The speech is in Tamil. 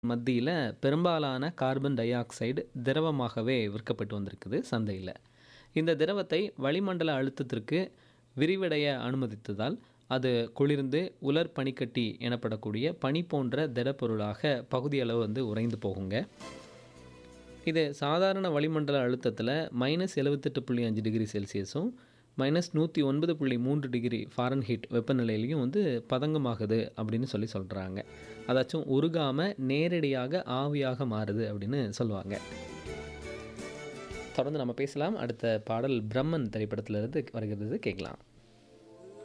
மத்தியில பெரும்பாலான கார்பன் டை ஆக்சைடு திரவமாகவே விற்கப்பட்டு வந்திருக்குது சந்தையில. இந்த திரவத்தை வளிமண்டல அழுத்தத்திற்கு விரிவடைய அனுமதித்ததால், அது குளிர்ந்து உலர் பனிக்கட்டி எனப்படக்கூடிய பனி போன்ற திடப்பொருளாக பகுதியளவு வந்து உறைந்து போகுங்க. இது சாதாரண வளிமண்டல அழுத்தத்தில -78.5 டிகிரி செல்சியஸும், -109.3 டிகிரி ஃபாரன்ஹீட் வெப்பநிலையிலயும் வந்து பதங்கமாகுது அப்படின்னு சொல்லி சொல்றாங்க. அதாச்சும் உருகாம நேரடியாக ஆவியாக மாறுது அப்படின்னு சொல்லுவாங்க. தொடர்ந்து நம்ம பேசலாம். அடுத்த பாடல் பிரம்மன் திரைப்படத்திலிருந்து வருகிறது கேட்கலாம்.